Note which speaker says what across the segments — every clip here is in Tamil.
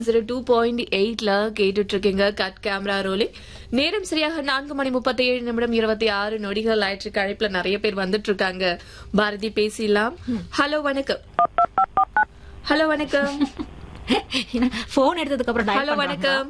Speaker 1: ஜீரோ டூ பாயிண்ட் எயிட்ல கேட்டுட்டு இருக்கீங்க கட் கேமரா ரோலிங் நேரம் சரியாக நான்கு மணி முப்பத்தி ஏழு நிமிடம் இருபத்தி ஆறு நொடிகள் ஆயிற்றுக்கு அழைப்புல நிறைய பேர் வந்துட்டு இருக்காங்க பாரதி பேசிடலாம் ஹலோ வணக்கம் ஹலோ வணக்கம்
Speaker 2: போன் எடுத்ததுக்கு அப்புறம்
Speaker 1: ஹலோ வணக்கம்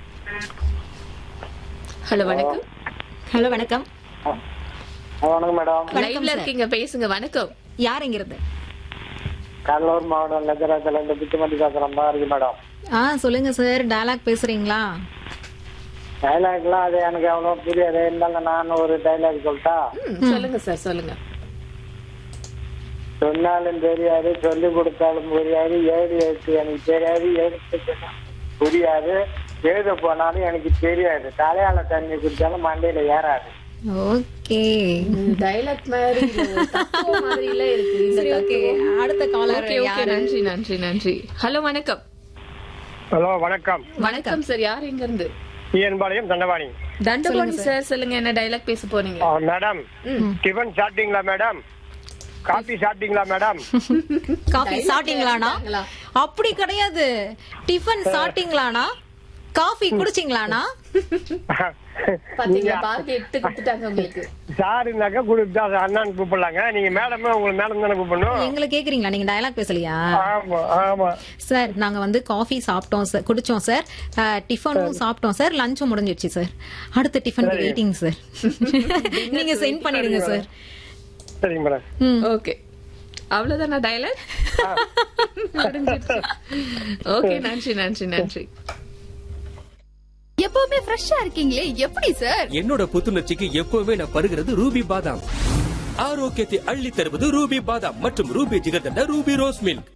Speaker 1: ஹலோ வணக்கம்
Speaker 2: ஹலோ வணக்கம்
Speaker 3: வணக்கம் மேடம்
Speaker 2: வணக்கம்
Speaker 1: லைவ்ல
Speaker 2: சார்.
Speaker 1: இருக்கீங்க பேசுங்க வணக்கம்
Speaker 2: யார் எங்கிறது
Speaker 3: கடலூர் மாவட்டம் லஜராஜல இருந்து பிச்சுமதி பேசுறேன் பாரதி மேடம்
Speaker 2: ஆ சொல்லுங்க சார் டயலாக் பேசுறீங்களா
Speaker 3: டைலாக்லாம் அது எனக்கு அவ்வளோ புரியாது இருந்தாலும் நான் ஒரு டைலாக் சொல்லிட்டா
Speaker 1: ம், சொல்லுங்க சார் சொல்லுங்க
Speaker 3: சொன்னாலும் தெரியாது சொல்லி கொடுத்தாலும் புரியாது எழுதி எழுத்து எனக்கு தெரியாது எழுத்து சொன்னா புரியாது எழுத போனாலும் எனக்கு தெரியாது தலையால தண்ணி குடிச்சாலும் மண்டையில ஏறாது
Speaker 2: ஓகே
Speaker 1: டைலாக் மாதிரி இல்ல, தத்துவம் மாதிரில இருக்கு இந்த
Speaker 2: சரி ஓகே
Speaker 1: தத்துவம்.
Speaker 2: அடுத்த காலர்
Speaker 1: ஓகே ஓகே நன்றி நன்றி நன்றி ஹலோ வணக்கம்
Speaker 4: ஹலோ வணக்கம்
Speaker 1: வணக்கம் சார் யார் எங்க இருந்து
Speaker 4: இயன்பாளையம் தண்டவாணி
Speaker 1: தண்டபாணி சார் சொல்லுங்க என்ன டைலாக் பேச போறீங்க
Speaker 4: ஆ, மேடம் டிஃபன் சாப்பிட்டீங்களா மேடம் காபி சாப்பிட்டீங்களா மேடம்
Speaker 2: காஃபி சாப்பிட்டீங்களானா
Speaker 1: சாப்பிட்டாங்களா?
Speaker 2: அப்படி கிடையாது டிஃபன் சாப்பிட்டீங்களானா காஃபி குடிச்சீங்களானா
Speaker 1: பாத்தீங்களா பாத்து எடுத்து கொடுத்துட்டாங்க உங்களுக்கு
Speaker 4: சாருனாக்கா கொடுத்தா அண்ணான்னு கூப்பிடலாங்க நீங்க மேடமே உங்களுக்கு மேடம் தானே கூப்பிடணும்
Speaker 2: எங்களை கேக்குறீங்களா நீங்க டயலாக் பேசலையா
Speaker 4: ஆமா ஆமா
Speaker 2: சார் நாங்க வந்து காஃபி சாப்பிட்டோம் சார் குடிச்சோம் சார் அஹ், டிஃபனும் சாப்பிட்டோம் சார் லஞ்சும் முடிஞ்சிடுச்சு சார் அடுத்த டிஃபனுக்கு வெயிட்டிங் சார் நீங்க சென்ட் பண்ணிடுங்க சார்
Speaker 4: சரிங்க மேடம்
Speaker 2: ம்
Speaker 1: ஓகே அவ்வளவுதானா டைலாக் ஓகே நன்றி நன்றி நன்றி
Speaker 5: எப்பவுமே ஃப்ரெஷ்ஷா இருக்கீங்களே எப்படி சார்
Speaker 6: என்னோட புத்துணர்ச்சிக்கு எப்பவுமே நான் பருகிறது ரூபி பாதாம் ஆரோக்கியத்தை அள்ளி தருவது ரூபி பாதாம் மற்றும் Ruby jigarthanda Ruby rose milk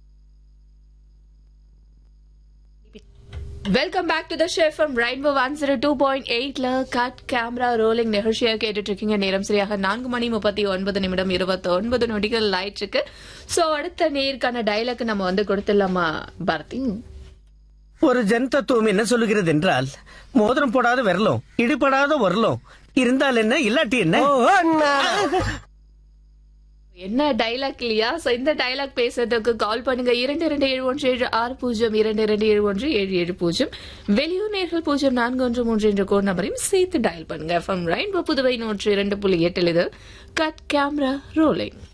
Speaker 1: welcome back to the chef from rainbow one zero two point எயிட்ல கட் கேமரா ரோலிங் நிகழ்ச்சியாக கேட்டுட்டு இருக்கீங்க நேரம் சரியாக நான்கு மணி முப்பத்தி ஒன்பது நிமிடம் இருபத்தி ஒன்பது நொடிகள் லைட் இருக்கு சோ அடுத்த நேருக்கான டைலாக் நம்ம வந்து கொடுத்துடலாமா பாரதி
Speaker 7: ஒரு ஜன் தத்துவம் என்ன சொல்லுகிறது என்றால் மோதிரம் போடாத விரலும் இடிபடாத உரலும் இருந்தால் என்ன இல்லாட்டி என்ன
Speaker 1: என்ன டைலாக் இல்லையா சோ இந்த டைலாக் பேசுறதுக்கு கால் பண்ணுங்க இரண்டு இரண்டு ஏழு ஒன்று ஏழு ஆறு பூஜ்ஜியம் இரண்டு இரண்டு ஏழு ஒன்று ஏழு ஏழு பூஜ்ஜியம் வெளியூர் நேர்கள் பூஜ்ஜியம் நான்கு ஒன்று மூன்று என்ற கோட் நம்பரையும் சேர்த்து டயல் பண்ணுங்க ஃப்ரம் ரெயின்போ புதுவை நூற்று இரண்டு புள்ளி எட்டில் இது கட் கேமரா ரோலிங்